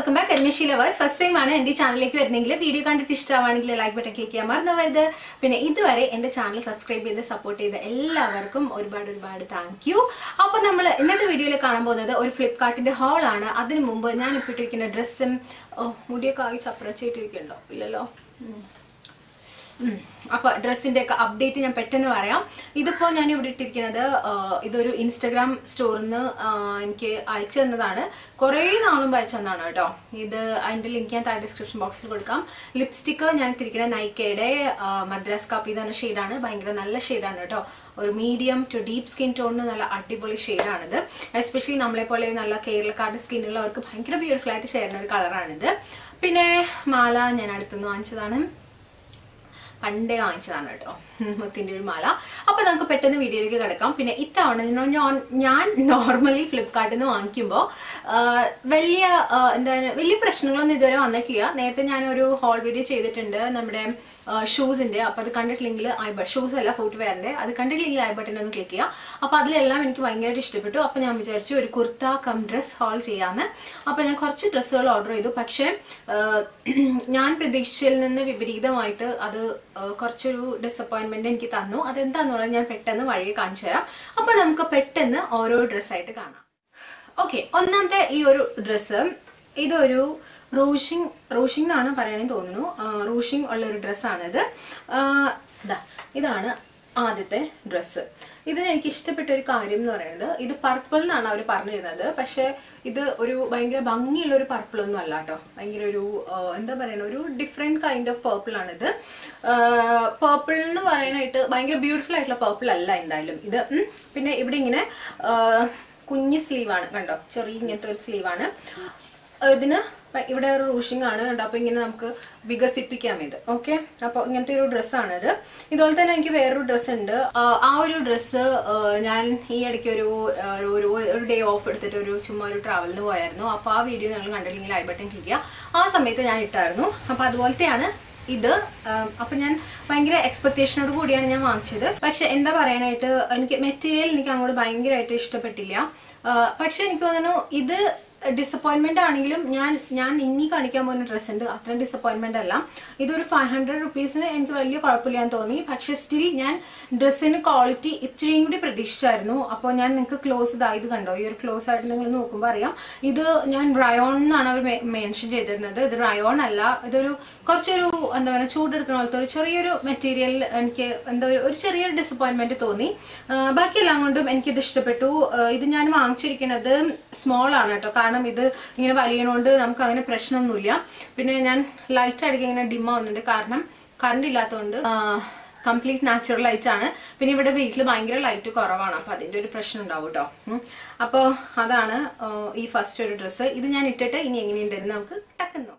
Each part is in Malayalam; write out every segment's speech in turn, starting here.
വെൽക്കം ബാക്ക് അഡ്മിഷി ലവേഴ്സ് ഫസ്റ്റ് ടൈം ആണ് എന്റെ ചാനലിലേക്ക് വരുന്നെങ്കിൽ വീഡിയോ കണ്ടിട്ട് ഇഷ്ടമാണെങ്കിൽ ലൈക്ക് ബട്ടൺ ക്ലിക്ക് ചെയ്യാൻ മറന്നവരുത് പിന്നെ ഇതുവരെ എന്റെ ചാനൽ സബ്സ്ക്രൈബ് ചെയ്ത് സപ്പോർട്ട് ചെയ്ത എല്ലാവർക്കും ഒരുപാട് ഒരുപാട് താങ്ക് യു അപ്പോൾ നമ്മൾ ഇന്നത്തെ വീഡിയോയിൽ കാണാൻ പോകുന്നത് ഒരു ഫ്ലിപ്കാർട്ടിന്റെ ഹാൾ ആണ് അതിനു മുമ്പ് ഞാൻ ഇപ്പോൾ ഇട്ടിരിക്കുന്ന ഡ്രസ്സും മുടിയൊക്കെ ആയി ചപ്പറച്ചിട്ടിരിക്കുന്നുണ്ടോ ഇല്ലല്ലോ ഉം. ഉം. അപ്പൊ ഡ്രസ്സിന്റെ ഒക്കെ അപ്ഡേറ്റ് ഞാൻ പെട്ടെന്ന് പറയാം ഇതിപ്പോ ഞാൻ ഇവിടെ ഇട്ടിരിക്കുന്നത് ആ, ഇതൊരു ഇൻസ്റ്റഗ്രാം സ്റ്റോറിൽ നിന്ന് എനിക്ക് അയച്ചു തന്നതാണ് കുറേ നാളും അയച്ചു തന്നതാണ് കേട്ടോ ഇത് അതിന്റെ ലിങ്ക് ഞാൻ താഴെ ഡിസ്ക്രിപ്ഷൻ ബോക്സിൽ കൊടുക്കാം ലിപ്സ്റ്റിക്ക് ഞാൻ ഇട്ടിരിക്കുന്ന നൈക്കയുടെ ആ, മദ്രാസ് കാപ്പി എന്ന ഷെയ്ഡാണ് ഭയങ്കര നല്ല ഷെയ്ഡാണ് കേട്ടോ ഒരു മീഡിയം ടു ഡീപ്പ് സ്കിൻ ടോണിന് നല്ല അടിപൊളി ഷെയ്ഡാണിത് എസ്പെഷ്യലി നമ്മളെ പോലെ നല്ല കേരളക്കാരുടെ സ്കിന്നുള്ളവർക്ക് ഭയങ്കര ബ്യൂട്ടിഫുൾ ആയിട്ട് ചേരുന്ന ഒരു കളറാണിത് പിന്നെ മാല ഞാൻ അടുത്തുനിന്ന് വാങ്ങിച്ചതാണ് പണ്ടേ വാങ്ങിച്ചതാണ് കേട്ടോ മുത്തിന്റെ ഒരു മാല അപ്പൊ നമുക്ക് പെട്ടെന്ന് വീഡിയോയിലേക്ക് കിടക്കാം പിന്നെ ഇത്തവണ ഞാൻ- ഞാൻ ഞാൻ നോർമലി ഫ്ലിപ്കാർട്ടിൽ നിന്ന് വാങ്ങിക്കുമ്പോൾ വലിയ ആ, എന്താണ് വലിയ പ്രശ്നങ്ങളൊന്നും ഇതുവരെ വന്നിട്ടില്ല നേരത്തെ ഞാൻ ഒരു ഹോൾ വീഡിയോ ചെയ്തിട്ടുണ്ട് നമ്മുടെ ഷൂസിന്റെ അപ്പൊ അത് കണ്ടിട്ടില്ലെങ്കിൽ ഐ ബട്ട് ഷൂസ് അല്ല ഫുട്ട് വെയറിന്റെ അത് കണ്ടിട്ടില്ലെങ്കിൽ ഐ ബട്ടൺ ഒന്ന് ക്ലിക്ക് ചെയ്യാം അപ്പൊ അതിലെല്ലാം എനിക്ക് ഭയങ്കരമായിട്ട് ഇഷ്ടപ്പെട്ടു അപ്പൊ ഞാൻ വിചാരിച്ചു ഒരു കുർത്ത കം ഡ്രസ് ഹോൾ ചെയ്യാന്ന് അപ്പൊ ഞാൻ കുറച്ച് ഡ്രസ്സുകൾ ഓർഡർ ചെയ്തു പക്ഷേ ആ, ഞാൻ പ്രതീക്ഷിച്ചതിൽ നിന്ന് വിപരീതമായിട്ട് അത് ആ, കുറച്ചൊരു ഡിസപ്പോയിന്റ്മെന്റ് എനിക്ക് തന്നു അതെന്താന്നുള്ളത് ഞാൻ പെട്ടെന്ന് വഴിയെ കാണിച്ചു തരാം അപ്പൊ നമുക്ക് പെട്ടെന്ന് ഓരോ ഡ്രസ്സായിട്ട് കാണാം ഓക്കെ ഒന്നാമത്തെ ഈ ഒരു ഡ്രസ്സ് ഇതൊരു റൂഷിങ് റൂഷിംഗ് എന്നാണ് പറയാൻ തോന്നുന്നു റൂഷിംഗ് ഉള്ള ഒരു ഡ്രസ്സാണിത് ഇതാ ഇതാണ് ആദ്യത്തെ ഡ്രസ്സ് ഇതിന് എനിക്ക് ഇഷ്ടപ്പെട്ട ഒരു കാര്യം എന്ന് പറയുന്നത് ഇത് പർപ്പിൾ എന്നാണ് അവർ പറഞ്ഞിരുന്നത് പക്ഷെ ഇത് ഒരു ഭയങ്കര ഭംഗിയുള്ള ഒരു പർപ്പിൾ ഒന്നും അല്ല കേട്ടോ ഭയങ്കര ഒരു ആ, എന്താ പറയുക ഒരു ഡിഫറെന്റ് കൈൻഡ് ഓഫ് പേർപ്പിൾ ആണിത് പേർപ്പിൾ എന്ന് പറയാനായിട്ട് ഭയങ്കര ബ്യൂട്ടിഫുൾ ആയിട്ടുള്ള പേർപ്പിൾ അല്ല എന്തായാലും ഇത് ഉം. പിന്നെ ഇവിടെ ഇങ്ങനെ ആ, കുഞ്ഞ് സ്ലീവാണ് കണ്ടോ ചെറിയ ഇങ്ങനത്തെ ഒരു സ്ലീവാണ് ഇതിന് പ- ഇവിടെ ഒരു റൂഷിംഗ് ആണ് കണ്ടോ അപ്പൊ ഇങ്ങനെ നമുക്ക് വികസിപ്പിക്കാം ഇത് ഓക്കെ അപ്പൊ ഇങ്ങനത്തെ ഒരു ഡ്രസ്സാണ് ഇത് ഇതുപോലെ തന്നെ എനിക്ക് വേറൊരു ഡ്രസ്സ് ഉണ്ട് ആ, ആ ഒരു ഡ്രസ്സ് ഞാൻ ഈ ഇടയ്ക്ക് ഒരു ആ, ഒരു ഒരു ഡേ ഓഫ് എടുത്തിട്ട് ഒരു ചുമ്മാ ഒരു ട്രാവലിന് പോയായിരുന്നു അപ്പൊ ആ വീഡിയോ നിങ്ങൾ കണ്ടില്ലെങ്കിൽ ഐ ബട്ടൺ ക്ലിക്ക് ചെയ്യുക ആ സമയത്ത് ഞാൻ ഇട്ടായിരുന്നു അപ്പൊ അതുപോലത്തെയാണ് ഇത് ആം, അപ്പൊ ഞാൻ ഭയങ്കര എക്സ്പെക്ടേഷനോട് കൂടിയാണ് ഞാൻ വാങ്ങിച്ചത് പക്ഷെ എന്താ പറയാനായിട്ട് എനിക്ക് മെറ്റീരിയൽ എനിക്ക് അങ്ങോട്ട് ഭയങ്കരമായിട്ട് ഇഷ്ടപ്പെട്ടില്ല ആ, പക്ഷെ എനിക്ക് തോന്നുന്നു ഇത് ഡിസപ്പോയിൻമെന്റ് ആണെങ്കിലും ഞാൻ ഞാൻ ഇനി കാണിക്കാൻ പോകുന്ന ഡ്രസ്സ് ഉണ്ട് അത്രയും ഡിസപ്പോയിൻമെന്റ് അല്ല ഇതൊരു ഫൈവ് ഹൺഡ്രഡ് റുപ്പീസിന് എനിക്ക് വലിയ കുഴപ്പമില്ലാന്ന് തോന്നി പക്ഷെ സ്റ്റിൽ ഞാൻ ഡ്രസ്സിന് ക്വാളിറ്റി ഇച്ചിരിയും കൂടി പ്രതീക്ഷിച്ചായിരുന്നു അപ്പോൾ ഞാൻ നിങ്ങൾക്ക് ക്ലോസ് ഇതായത് കണ്ടോ ഈ ഒരു ക്ലോസ് ആയിട്ട് നിങ്ങൾ നോക്കുമ്പോൾ അറിയാം ഇത് ഞാൻ റയോൺ എന്നാണ് അവർ മെൻഷൻ ചെയ്തിരുന്നത് ഇത് റയോൺ അല്ല ഇതൊരു കുറച്ചൊരു എന്താ പറയുക ചൂടെടുക്കുന്ന പോലത്തെ ഒരു ചെറിയൊരു മെറ്റീരിയൽ എനിക്ക് എന്താ ഒരു- ഒരു ചെറിയൊരു ഡിസപ്പോയിൻമെന്റ് തോന്നി ആ, ബാക്കിയെല്ലാം കൊണ്ടും എനിക്കിത് ഇഷ്ടപ്പെട്ടു ആ, ഇത് ഞാൻ വാങ്ങിച്ചിരിക്കുന്നത് സ്മോൾ ആണ് കേട്ടോ കാരണം ഇത് ഇങ്ങനെ വലിയതുകൊണ്ട് നമുക്ക് അങ്ങനെ പ്രശ്നമൊന്നുമില്ല പിന്നെ ഞാൻ ലൈറ്റ് അടിക്കാൻ ഇങ്ങനെ ഡിം ആവുന്നുണ്ട് കാരണം കറണ്ട് ഇല്ലാത്തതുകൊണ്ട് കംപ്ലീറ്റ് നാച്ചുറൽ ലൈറ്റ് ആണ് പിന്നെ ഇവിടെ വീട്ടിൽ ഭയങ്കര ലൈറ്റ് കുറവാണ് അപ്പൊ അതിന്റെ ഒരു പ്രശ്നം ഉണ്ടാവും കേട്ടോ അപ്പോൾ അതാണ് ആ, ഈ ഫസ്റ്റ് ഒരു ഡ്രസ്സ് ഇത് ഞാൻ ഇട്ടിട്ട് ഇനി എങ്ങനെയുണ്ടെന്ന് നമുക്ക് ടക്കുന്നു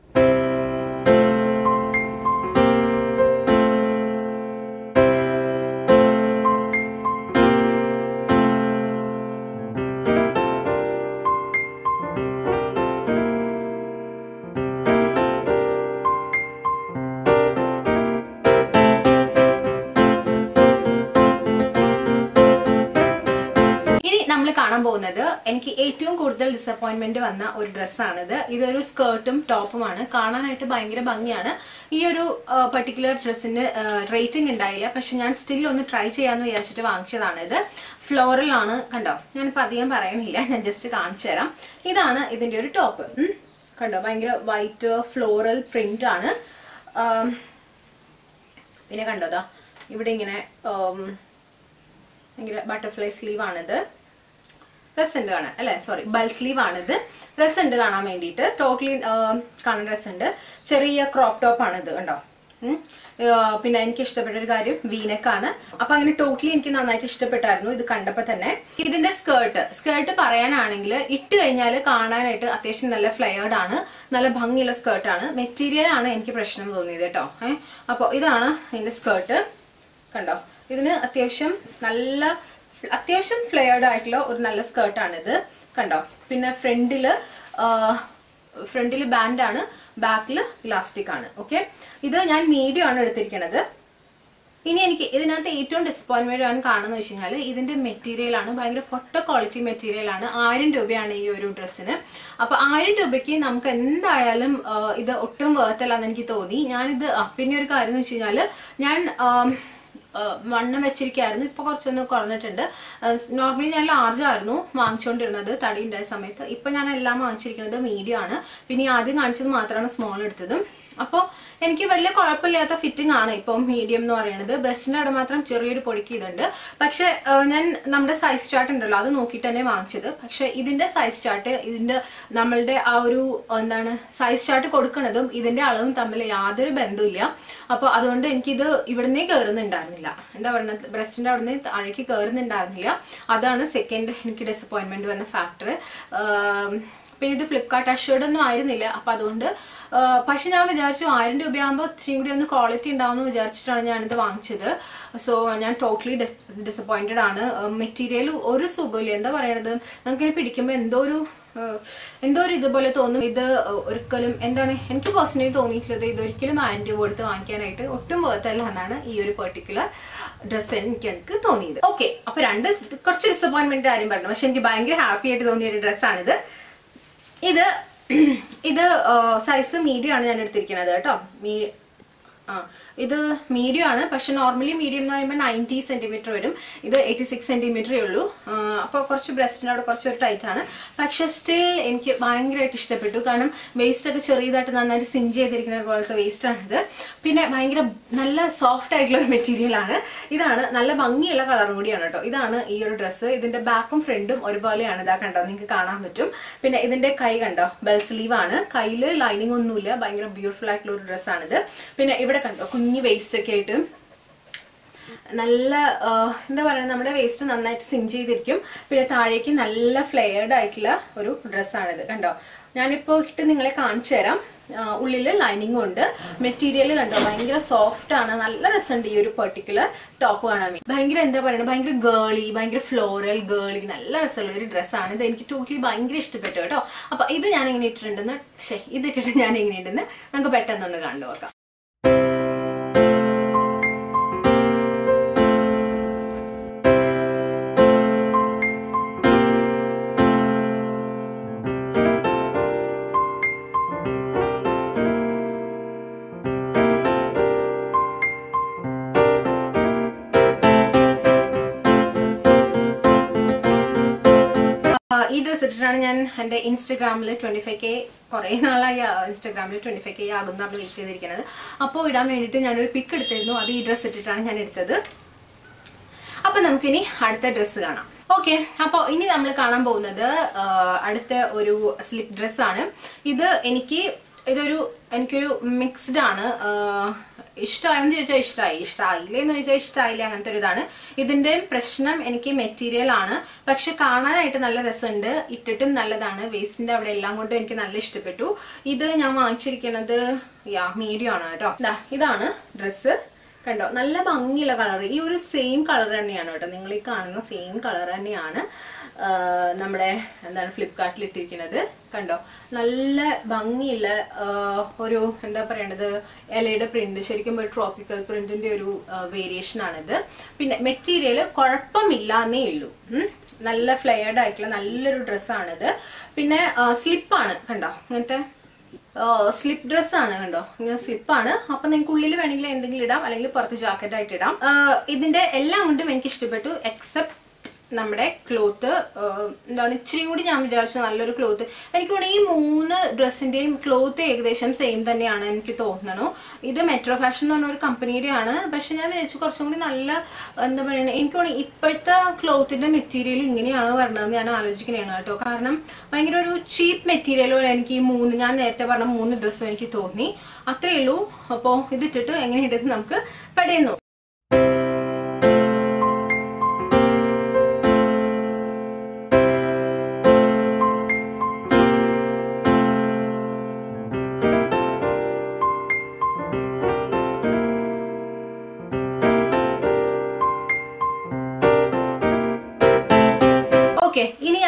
ഇനി നമ്മൾ കാണാൻ പോകുന്നത് എനിക്ക് ഏറ്റവും കൂടുതൽ ഡിസപ്പോയിന്റ്മെന്റ് വന്ന ഒരു ഡ്രസ്സാണിത് ഇതൊരു സ്കേർട്ടും ടോപ്പുമാണ് കാണാനായിട്ട് ഭയങ്കര ഭംഗിയാണ് ഈ ഒരു പർട്ടിക്കുലർ ഡ്രസ്സിന് റേറ്റിംഗ് ഉണ്ടായില്ല പക്ഷെ ഞാൻ സ്റ്റിൽ ഒന്ന് ട്രൈ ചെയ്യാന്ന് വിചാരിച്ചിട്ട് വാങ്ങിച്ചതാണ് ഇത് ഫ്ലോറൽ ആണ് കണ്ടോ ഞാനിപ്പോൾ അധികം പറയണില്ല ഞാൻ ജസ്റ്റ് കാണിച്ചു തരാം ഇതാണ് ഇതിന്റെ ഒരു ടോപ്പ് കണ്ടോ ഭയങ്കര വൈറ്റ് ഫ്ലോറൽ പ്രിന്റ് ആണ് ആം, പിന്നെ കണ്ടോതാ ഇവിടെ ഇങ്ങനെ ആം, ഭയങ്കര ബട്ടർഫ്ലൈ സ്ലീവ് ആണിത് ഡ്രസ് ഉണ്ട് കാണാൻ അല്ലെ സോറി ബൽ സ്ലീവ് ആണിത് ഡ്രസ് ഉണ്ട് കാണാൻ വേണ്ടിയിട്ട് ടോട്ടലി കാണാൻ ഡ്രസ് ഉണ്ട് ചെറിയ ക്രോപ്പ് ടോപ്പ് ആണ് ഇത് കണ്ടോ ഉം. ആ, പിന്നെ എനിക്ക് ഇഷ്ടപ്പെട്ട ഒരു കാര്യം വീനക്കാണ് അപ്പൊ അങ്ങനെ ടോട്ടലി എനിക്ക് നന്നായിട്ട് ഇഷ്ടപ്പെട്ടായിരുന്നു ഇത് കണ്ടപ്പോ തന്നെ ഇതിന്റെ സ്കേർട്ട് സ്കേർട്ട് പറയാനാണെങ്കിൽ ഇട്ട് കഴിഞ്ഞാൽ കാണാനായിട്ട് അത്യാവശ്യം നല്ല ഫ്ലെയർഡ് ആണ് നല്ല ഭംഗിയുള്ള സ്കേർട്ടാണ് മെറ്റീരിയൽ ആണ് എനിക്ക് പ്രശ്നം തോന്നിയത് കേട്ടോ ഏഹ് അപ്പോൾ ഇതാണ് ഇതിന്റെ സ്കേർട്ട് കണ്ടോ ഇതിന് അത്യാവശ്യം നല്ല അത്യാവശ്യം ഫ്ലെയർഡ് ആയിട്ടുള്ള ഒരു നല്ല സ്കേർട്ടാണിത് കണ്ടോ പിന്നെ ഫ്രണ്ടില് ഫ്രണ്ടിൽ ബാൻഡ് ആണ് ബാക്കിൽ ഇലാസ്റ്റിക് ആണ് ഓക്കെ ഇത് ഞാൻ മീഡിയം ആണ് എടുത്തിരിക്കുന്നത് ഇനി എനിക്ക് ഇതിനകത്ത് ഏറ്റവും ഡിസപ്പോയിൻമെന്റ് ആണ് കാണുന്നത് വെച്ച് കഴിഞ്ഞാൽ ഇതിന്റെ മെറ്റീരിയൽ ആണ് ഭയങ്കര പൊട്ട ക്വാളിറ്റി മെറ്റീരിയൽ ആണ് ആയിരം രൂപയാണ് ഈ ഒരു ഡ്രസ്സിന് അപ്പൊ ആയിരം രൂപയ്ക്ക് നമുക്ക് എന്തായാലും ആ, ഇത് ഒട്ടും വേർത്തല്ലാന്ന് എനിക്ക് തോന്നി ഞാനിത് ആ, പിന്നെ ഒരു കാര്യം എന്ന് വെച്ച് കഴിഞ്ഞാൽ ഞാൻ ആം, ആ, വണ്ണം വെച്ചിരിക്കുകയായിരുന്നു ഇപ്പൊ കുറച്ചൊന്ന് കുറഞ്ഞിട്ടുണ്ട് നോർമലി ഞാൻ ലാർജ് ആയിരുന്നു വാങ്ങിച്ചുകൊണ്ടിരുന്നത് തടി ഉണ്ടായ സമയത്ത് ഇപ്പൊ ഞാൻ എല്ലാം വാങ്ങിച്ചിരിക്കുന്നത് മീഡിയം ആണ് പിന്നെ ഈ ആദ്യം കാണിച്ചത് മാത്രമാണ് സ്മോൾ എടുത്തത് അപ്പോൾ എനിക്ക് വലിയ കുഴപ്പമില്ലാത്ത ഫിറ്റിംഗ് ആണ് ഇപ്പം മീഡിയം എന്ന് പറയുന്നത് ബ്രസ്റ്റിന്റെ അവിടെ മാത്രം ചെറിയൊരു പൊടിക്ക് ഇതുണ്ട് പക്ഷെ ആ, ഞാൻ നമ്മുടെ സൈസ് ചാർട്ട് ഉണ്ടല്ലോ അത് നോക്കിയിട്ട് തന്നെ വാങ്ങിച്ചത് പക്ഷെ ഇതിന്റെ സൈസ് ചാർട്ട് ഇതിന്റെ നമ്മളുടെ ആ ഒരു എന്താണ് സൈസ് ചാർട്ട് കൊടുക്കുന്നതും ഇതിന്റെ അളവും തമ്മിൽ യാതൊരു ബന്ധവുമില്ല അപ്പോൾ അതുകൊണ്ട് എനിക്കിത് ഇവിടുന്നേ കയറുന്നുണ്ടായിരുന്നില്ല എന്താ പറയുന്നത് ബ്രസ്റ്റിന്റെ അവിടുന്ന് താഴേക്ക് കയറുന്നുണ്ടായിരുന്നില്ല അതാണ് സെക്കൻഡ് എനിക്ക് ഡിസപ്പോയിൻമെന്റ് വന്ന ഫാക്ടർ പിന്നെ ഇത് ഫ്ലിപ്കാർട്ട് അഷേർഡ് ഒന്നും ആയിരുന്നില്ല അപ്പൊ അതുകൊണ്ട് ആ, പക്ഷെ ഞാൻ വിചാരിച്ചു ആയിരം രൂപയാകുമ്പോൾ ഇച്ചിരി കൂടി ഒന്ന് ക്വാളിറ്റി ഉണ്ടാവുമെന്ന് വിചാരിച്ചിട്ടാണ് ഞാനിത് വാങ്ങിച്ചത് സോ ഞാൻ ടോട്ടലി ഡിസപ്പോയിന്റഡ് ആണ് മെറ്റീരിയൽ ഒരു സുഖമില്ല എന്താ പറയണത് നമുക്കിനി പിടിക്കുമ്പോൾ എന്തോ ഒരു ആ, എന്തോ ഒരു ഇതുപോലെ തോന്നും ഇത് ഒരിക്കലും എന്താണ് എനിക്ക് പേഴ്സണലി തോന്നിയിട്ടുള്ളത് ഇതൊരിക്കലും ആയിരം രൂപ കൊടുത്ത് വാങ്ങിക്കാനായിട്ട് ഒട്ടും വേർത്തല്ല എന്നാണ് ഈ ഒരു പെർട്ടിക്കുലർ ഡ്രസ്സ് എനിക്ക് എനിക്ക് തോന്നിയത് ഓക്കെ അപ്പൊ രണ്ട് കുറച്ച് ഡിസപ്പോയിന്റ്മെന്റ് കാര്യം പറഞ്ഞു പക്ഷെ എനിക്ക് ഭയങ്കര ഹാപ്പി ആയിട്ട് തോന്നിയ ഒരു ഡ്രസ്സാണിത് ഇത് ഇത് സൈസ് മീഡിയം ആണ് ഞാൻ എടുത്തിരിക്കുന്നത് കേട്ടോ മീ ആ ഇത് മീഡിയം ആണ് പക്ഷെ നോർമലി മീഡിയം എന്ന് പറയുമ്പോൾ നയൻറ്റി സെന്റിമീറ്റർ വരും ഇത് എയ്റ്റി സിക്സ് സെന്റിമീറ്ററേ ഉള്ളൂ അപ്പോൾ കുറച്ച് ബ്രസ്റ്റിനോട് കുറച്ചൊരു ടൈറ്റ് ആണ് പക്ഷെ സ്റ്റിൽ എനിക്ക് ഭയങ്കരമായിട്ട് ഇഷ്ടപ്പെട്ടു കാരണം വേസ്റ്റ് ഒക്കെ ചെറിയതായിട്ട് നന്നായിട്ട് സിഞ്ച് ചെയ്തിരിക്കുന്ന പോലത്തെ വേസ്റ്റ് ആണിത് പിന്നെ ഭയങ്കര നല്ല സോഫ്റ്റ് ആയിട്ടുള്ള ഒരു മെറ്റീരിയൽ ആണ് ഇതാണ് നല്ല ഭംഗിയുള്ള കളറും കൂടിയാണ് കേട്ടോ ഇതാണ് ഈ ഒരു ഡ്രസ്സ് ഇതിന്റെ ബാക്കും ഫ്രണ്ടും ഒരുപോലെയാണ് ഇതാ കണ്ടോ നിങ്ങൾക്ക് കാണാൻ പറ്റും പിന്നെ ഇതിന്റെ കൈ കണ്ടോ ബെൽ സ്ലീവ് ആണ് കയ്യിൽ ലൈനിങ് ഒന്നുമില്ല ഭയങ്കര ബ്യൂട്ടിഫുൾ ആയിട്ടുള്ള ഒരു ഡ്രസ്സാണിത് പിന്നെ ഇവിടെ കണ്ടോ കുഞ്ഞു വേസ്റ്റ് ഒക്കെ ആയിട്ട് നല്ല ആ, എന്താ പറയുക നമ്മുടെ വേസ്റ്റ് നന്നായിട്ട് സിഞ്ച് ചെയ്തിരിക്കും പിന്നെ താഴേക്ക് നല്ല ഫ്ലെയർഡ് ആയിട്ടുള്ള ഒരു ഡ്രസ്സാണിത് കണ്ടോ ഞാനിപ്പോൾ ഇട്ട് നിങ്ങളെ കാണിച്ചു തരാം ആ, ഉള്ളില് ലൈനിങ്ങും ഉണ്ട് മെറ്റീരിയൽ കണ്ടോ ഭയങ്കര സോഫ്റ്റ് ആണ് നല്ല രസമുണ്ട് ഈ ഒരു പെർട്ടിക്കുലർ ടോപ്പ് കാണാൻ വേണ്ടി ഭയങ്കര എന്താ പറയുക ഭയങ്കര ഗേളി ഭയങ്കര ഫ്ലോറൽ ഗേളി നല്ല രസമുള്ള ഒരു ഡ്രസ്സാണ് ഇത് എനിക്ക് ടോട്ടലി ഭയങ്കര ഇഷ്ടപ്പെട്ടു കേട്ടോ അപ്പൊ ഇത് ഞാൻ എങ്ങനെ ഇട്ടിട്ടുണ്ടെന്ന് ശേ ഇത് ഇട്ടിട്ട് ഞാൻ എങ്ങനെയുണ്ടെന്ന് നമുക്ക് പെട്ടെന്നൊന്ന് കണ്ടു നോക്കാം ആ, ഈ ഡ്രസ് ഇട്ടിട്ടാണ് ഞാൻ എൻ്റെ ഇൻസ്റ്റഗ്രാമിൽ ട്വൻറ്റി ഫൈവ് കെ കുറേ നാളായി ഇൻസ്റ്റഗ്രാമിൽ ട്വൻറ്റി ഫൈവ് കെ ആകുന്നതാണ് വെയിറ്റ് ചെയ്തിരിക്കുന്നത് അപ്പോൾ ഇടാൻ വേണ്ടിയിട്ട് ഞാനൊരു പിക്ക് എടുത്തിരുന്നു അത് ഈ ഡ്രസ്സ് ഇട്ടിട്ടാണ് ഞാൻ എടുത്തത് അപ്പൊ നമുക്കിനി അടുത്ത ഡ്രസ്സ് കാണാം ഓക്കെ അപ്പോൾ ഇനി നമ്മൾ കാണാൻ പോകുന്നത് ആ, അടുത്ത ഒരു സ്ലിപ്പ് ഡ്രസ്സാണ് ഇത് എനിക്ക് ഇതൊരു എനിക്കൊരു മിക്സ്ഡ് ആണ് ഇഷ്ടമായെന്ന് ചോദിച്ചാൽ ഇഷ്ടമായി ഇഷ്ടമായില്ലേ എന്ന് ചോദിച്ചാൽ ഇഷ്ടമായില്ല അങ്ങനത്തെ ഒരു ഇതാണ് ഇതിന്റെ പ്രശ്നം എനിക്ക് മെറ്റീരിയൽ ആണ് പക്ഷെ കാണാനായിട്ട് നല്ല രസമുണ്ട് ഇട്ടിട്ടും നല്ലതാണ് വേസ്റ്റിന്റെ അവിടെ എല്ലാം കൊണ്ടും എനിക്ക് നല്ല ഇഷ്ടപ്പെട്ടു ഇത് ഞാൻ വാങ്ങിച്ചിരിക്കുന്നത് യാ മീഡിയം ആണ് കേട്ടോ ദാ, ഇതാണ് ഡ്രസ്സ് കണ്ടോ നല്ല ഭംഗിയുള്ള കളർ ഈ ഒരു സെയിം കളർ തന്നെയാണ് കേട്ടോ നിങ്ങൾ ഈ കാണുന്ന സെയിം കളർ തന്നെയാണ് ആ, നമ്മുടെ എന്താണ് ഫ്ലിപ്കാർട്ടിൽ ഇട്ടിരിക്കുന്നത് കണ്ടോ നല്ല ഭംഗിയുള്ള ആ, ഒരു എന്താ പറയണത് ഇലയുടെ പ്രിന്റ് ശരിക്കും ഒരു ട്രോപ്പിക്കൽ പ്രിന്റിന്റെ ഒരു വേരിയേഷൻ ആണിത് പിന്നെ മെറ്റീരിയൽ കുഴപ്പമില്ല എന്നേ ഉള്ളൂ ഉം. നല്ല ഫ്ലെയർഡ് ആയിട്ടുള്ള നല്ലൊരു ഡ്രസ്സാണിത് പിന്നെ സ്ലിപ്പാണ് കണ്ടോ ഇങ്ങനത്തെ സ്ലിപ്പ് ഡ്രസ് ആണ് കണ്ടോ ഇങ്ങനെ സ്ലിപ്പാണ് അപ്പൊ നിങ്ങൾക്ക് ഉള്ളിൽ വേണമെങ്കിൽ എന്തെങ്കിലും ഇടാം അല്ലെങ്കിൽ പുറത്ത് ജാക്കറ്റ് ആയിട്ട് ഇടാം ആ, ഇതിന്റെ എല്ലാം കൊണ്ടും എനിക്ക് ഇഷ്ടപ്പെട്ടു എക്സെപ്റ്റ് നമ്മുടെ ക്ലോത്ത് എന്താണ് ഇച്ചിരി കൂടി ഞാൻ വിചാരിച്ചു നല്ലൊരു ക്ലോത്ത് എനിക്ക് തോന്നുന്നു ഈ മൂന്ന് ഡ്രസ്സിന്റെയും ക്ലോത്ത് ഏകദേശം സെയിം തന്നെയാണ് എനിക്ക് തോന്നുന്നു ഇത് മെട്രോ ഫാഷൻ എന്ന് പറഞ്ഞ ഒരു കമ്പനിയുടെ ആണ് പക്ഷെ ഞാൻ വിചാരിച്ചു കുറച്ചും കൂടി നല്ല എന്താ പറയുക എനിക്ക് തോന്നുന്നു ഇപ്പോഴത്തെ ക്ലോത്തിന്റെ മെറ്റീരിയൽ ഇങ്ങനെയാണോ വരണതെന്ന് ഞാൻ ആലോചിക്കുന്നതാണ് കേട്ടോ കാരണം ഭയങ്കര ഒരു ചീപ്പ് മെറ്റീരിയൽ പോലെ എനിക്ക് ഈ മൂന്ന് ഞാൻ നേരത്തെ പറഞ്ഞ മൂന്ന് ഡ്രസ്സും എനിക്ക് തോന്നി അത്രേ ഉള്ളൂ അപ്പോൾ ഇതിട്ടിട്ട് എങ്ങനെയുണ്ടെന്ന് നമുക്ക് പെടയുന്നു ഓക്കെ ഇനി അടുത്തത്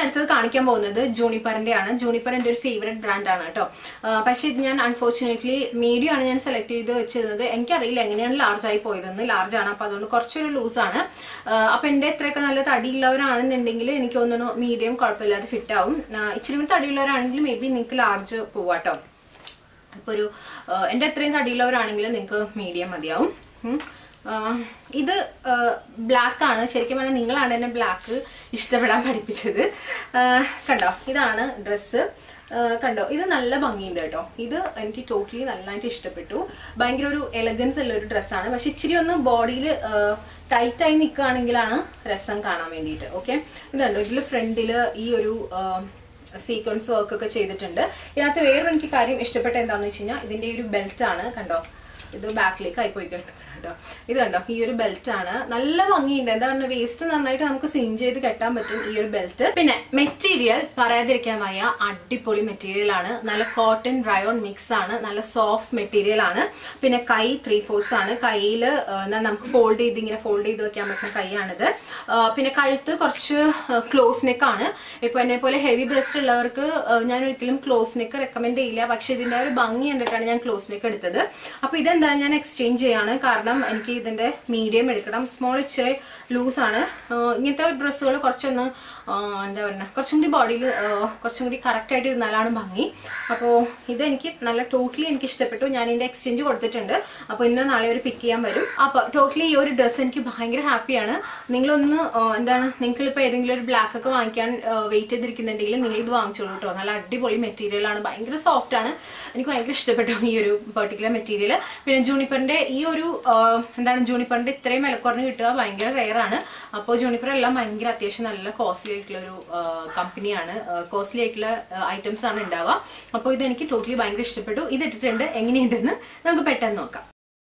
കാണിക്കാൻ പോകുന്നത് ജൂണിപ്പറിന്റെ ആണ് ജൂണിപ്പർ എൻ്റെ ഒരു ഫേവറേറ്റ് ബ്രാൻഡാണ് കേട്ടോ ആ, പക്ഷേ ഇത് ഞാൻ അൺഫോർച്ചുനേറ്റ്ലി മീഡിയം ആണ് ഞാൻ സെലക്ട് ചെയ്ത് വെച്ചിരുന്നത് എനിക്കറിയില്ല എങ്ങനെയാണ് ലാർജ് ആയി പോയതെന്ന് ലാർജ് ആണ് അപ്പോൾ അതുകൊണ്ട് കുറച്ചൊരു ലൂസാണ് അപ്പോൾ എൻ്റെ എത്രയൊക്കെ നല്ല തടിയുള്ളവരാണെന്നുണ്ടെങ്കിൽ എനിക്ക് തോന്നുന്നു മീഡിയം കുഴപ്പമില്ലാതെ ഫിറ്റ് ആവും ആ, ഇച്ചിരി കൂടി തടിയുള്ളവരാണെങ്കിൽ മേ ബി നിങ്ങൾക്ക് ലാർജ് പോവാട്ടോ അപ്പോൾ ഒരു ആ, എൻ്റെ അത്രയും തടിയുള്ളവരാണെങ്കിൽ നിങ്ങൾക്ക് മീഡിയം മതിയാവും ഉം. ആ, ഇത് ബ്ലാക്ക് ആണ് ശരിക്കും പറഞ്ഞാൽ നിങ്ങളാണ് എന്നെ ബ്ലാക്ക് ഇഷ്ടപ്പെടാൻ പഠിപ്പിച്ചത് ആ, കണ്ടോ ഇതാണ് ഡ്രസ്സ് കണ്ടോ ഇത് നല്ല ഭംഗിയുണ്ട് കേട്ടോ ഇത് എനിക്ക് ടോട്ടലി നല്ലതായിട്ട് ഇഷ്ടപ്പെട്ടു ഭയങ്കര ഒരു എലഗൻസ് ഉള്ള ഒരു ഡ്രസ്സാണ് പക്ഷെ ഇച്ചിരി ഒന്ന് ബോഡിയിൽ ടൈറ്റായി നിൽക്കുകയാണെങ്കിലാണ് രസം കാണാൻ വേണ്ടിയിട്ട് ഓക്കെ ഇതുണ്ട് ഇതിൽ ഫ്രണ്ടിൽ ഈ ഒരു ആ, സീക്വൻസ് വർക്ക് ഒക്കെ ചെയ്തിട്ടുണ്ട് ഇതിനകത്ത് വേറൊരു എനിക്ക് കാര്യം ഇഷ്ടപ്പെട്ട എന്താണെന്ന് വെച്ച് കഴിഞ്ഞാൽ ഇതിന്റെ ഈ ഒരു ബെൽറ്റ് ആണ് കണ്ടോ ഇത് ബാക്കിലേക്ക് ആയി പോയി കേട്ടോ ഇത് കണ്ടോ ഈ ഒരു ബെൽറ്റ് ആണ് നല്ല ഭംഗിയുണ്ട് എന്താ പറയുക വേസ്റ്റ് നന്നായിട്ട് നമുക്ക് സിൻ ചെയ്ത് കെട്ടാൻ പറ്റും ഈ ഒരു ബെൽറ്റ് പിന്നെ മെറ്റീരിയൽ പറയാതിരിക്കാൻ വയ്യ അടിപൊളി മെറ്റീരിയൽ ആണ് നല്ല കോട്ടൺ റയോൺ മിക്സ് ആണ് നല്ല സോഫ്റ്റ് മെറ്റീരിയൽ ആണ് പിന്നെ കൈ ത്രീ ഫോർട്സ് ആണ് കയ്യിൽ എന്താ നമുക്ക് ഫോൾഡ് ചെയ്ത് ഇങ്ങനെ ഫോൾഡ് ചെയ്ത് വെക്കാൻ പറ്റുന്ന കൈയാണിത് ആ, പിന്നെ കഴുത്ത് കുറച്ച് ക്ലോസ് നെക്ക് ആണ് ഇപ്പൊ എന്നെ പോലെ ഹെവി ബ്രസ്റ്റ് ഉള്ളവർക്ക് ആ, ഞാൻ ഒരിക്കലും ക്ലോസ് നെക്ക് റെക്കമെൻഡ് ചെയ്യില്ല പക്ഷെ ഇതിന്റെ ഒരു ഭംഗി കണ്ടിട്ടാണ് ഞാൻ ക്ലോസ് നെക്ക് എടുത്തത് അപ്പൊ ഇതെന്തായാലും ഞാൻ എക്സ്ചേഞ്ച് ചെയ്യാണ് കാരണം എനിക്ക് ഇതിന്റെ മീഡിയം എടുക്കണം സ്മോൾ ഇച്ചിരി ലൂസ് ആണ് ആ, ഇങ്ങനത്തെ ഡ്രസ്സുകൾ കുറച്ചൊന്ന് ആ, എന്താ പറയുക കുറച്ചും കൂടി ബോഡിയിൽ കുറച്ചും കൂടി കറക്റ്റ് ആയിട്ട് ഇരുന്നാലാണ് ഭംഗി അപ്പോൾ ഇത് എനിക്ക് നല്ല ടോട്ടലി എനിക്ക് ഇഷ്ടപ്പെട്ടു ഞാൻ ഇതിന്റെ എക്സ്ചേഞ്ച് കൊടുത്തിട്ടുണ്ട് അപ്പോൾ ഇന്ന് നാളെ ഒരു പിക്ക് ചെയ്യാൻ വരും അപ്പോൾ ടോട്ടലി ഈ ഒരു ഡ്രസ്സ് എനിക്ക് ഭയങ്കര ഹാപ്പിയാണ് നിങ്ങളൊന്ന് ആ, എന്താണ് നിങ്ങൾക്കിപ്പോൾ ഏതെങ്കിലും ഒരു ബ്ലാക്ക് ഒക്കെ വാങ്ങിക്കാൻ വെയിറ്റ് ചെയ്തിരിക്കുന്നുണ്ടെങ്കിൽ നിങ്ങൾ ഇത് വാങ്ങിച്ചോളൂ കേട്ടോ നല്ല അടിപൊളി മെറ്റീരിയൽ ആണ് ഭയങ്കര സോഫ്റ്റ് ആണ് എനിക്ക് ഭയങ്കര ഇഷ്ടപ്പെട്ടു ഈ ഒരു പെർട്ടിക്കുലർ മെറ്റീരിയൽ പിന്നെ ജൂണിപ്പറിന്റെ ഈ ഒരു ആ, എന്താണ് ജൂണിപ്പറിന്റെ ഇത്രയും വിലക്കുറഞ്ഞ് കിട്ടുക ഭയങ്കര റെയർ ആണ് അപ്പോൾ ജൂണിപ്പർ എല്ലാം ഭയങ്കര അത്യാവശ്യം നല്ല കോസ്റ്റ്ലി ആയിട്ടുള്ള ഒരു കമ്പനിയാണ് കോസ്റ്റ്ലി ആയിട്ടുള്ള ഐറ്റംസ് ആണ് ഉണ്ടാവുക അപ്പോൾ ഇത് എനിക്ക് ടോട്ടലി ഭയങ്കര ഇഷ്ടപ്പെട്ടു ഇത് ഇട്ടിട്ടുണ്ട് എങ്ങനെയുണ്ടെന്ന് നമുക്ക് പെട്ടെന്ന് നോക്കാം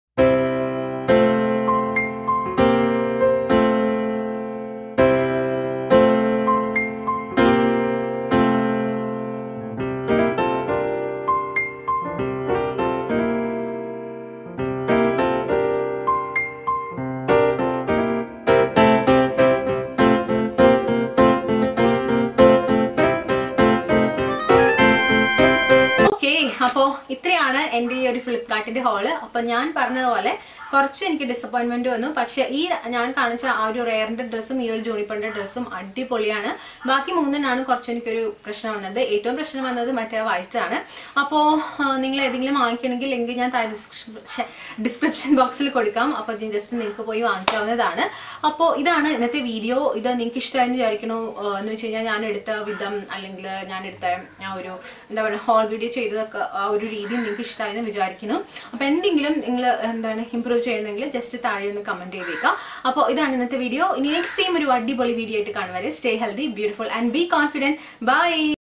ഓക്കെ അപ്പോ ഇത്രയാണ് എന്റെ ഈ ഒരു ഫ്ലിപ്കാർട്ടിന്റെ ഹോള് അപ്പൊ ഞാൻ പറഞ്ഞതുപോലെ കുറച്ച് എനിക്ക് ഡിസപ്പോയിന്റ്മെന്റ് വന്നു പക്ഷെ ഈ ഞാൻ കാണിച്ച ആ ഒരു റെയറിന്റെ ഡ്രസ്സും ഈ ഒരു ജൂണിപ്പറിന്റെ ഡ്രസ്സും അടിപൊളിയാണ് ബാക്കി മൂന്നിനാണ് കുറച്ച് എനിക്കൊരു പ്രശ്നം വന്നത് ഏറ്റവും പ്രശ്നം വന്നത് മറ്റേ വൈറ്റ് ആണ് അപ്പോ ആ, നിങ്ങൾ ഏതെങ്കിലും വാങ്ങിക്കണമെങ്കിൽ ലിങ്ക് ഞാൻ താഴെ ഡിസ്ക്രിപ്ഷൻ ബോക്സിൽ കൊടുക്കാം അപ്പൊ ജസ്റ്റ് നിങ്ങൾക്ക് പോയി വാങ്ങിക്കാവുന്നതാണ് അപ്പോൾ ഇതാണ് ഇന്നത്തെ വീഡിയോ ഇത് നിങ്ങൾക്ക് ഇഷ്ടമായെന്ന് വിചാരിക്കണു ആ, എന്ന് വെച്ച് കഴിഞ്ഞാൽ ഞാൻ എടുത്ത വിധം അല്ലെങ്കിൽ ഞാൻ എടുത്ത ആ ഒരു എന്താ പറയുക ഹോൾ വീഡിയോ ചെയ്തതൊക്കെ ആ ഒരു രീതി നിങ്ങൾക്ക് ഇഷ്ടമായെന്ന് വിചാരിക്കുന്നു അപ്പോൾ എന്തെങ്കിലും നിങ്ങൾ എന്താണ് ഇമ്പ്രൂവ് ചെയ്യണമെങ്കിൽ ജസ്റ്റ് താഴെ ഒന്ന് കമന്റ് ചെയ്തേക്കാം അപ്പോൾ ഇതാണ് ഇന്നത്തെ വീഡിയോ ഇനി നെക്സ്റ്റ് ടൈം ഒരു അടിപൊളി വീഡിയോ ആയിട്ട് കാണുവരെ stay healthy beautiful and be confident by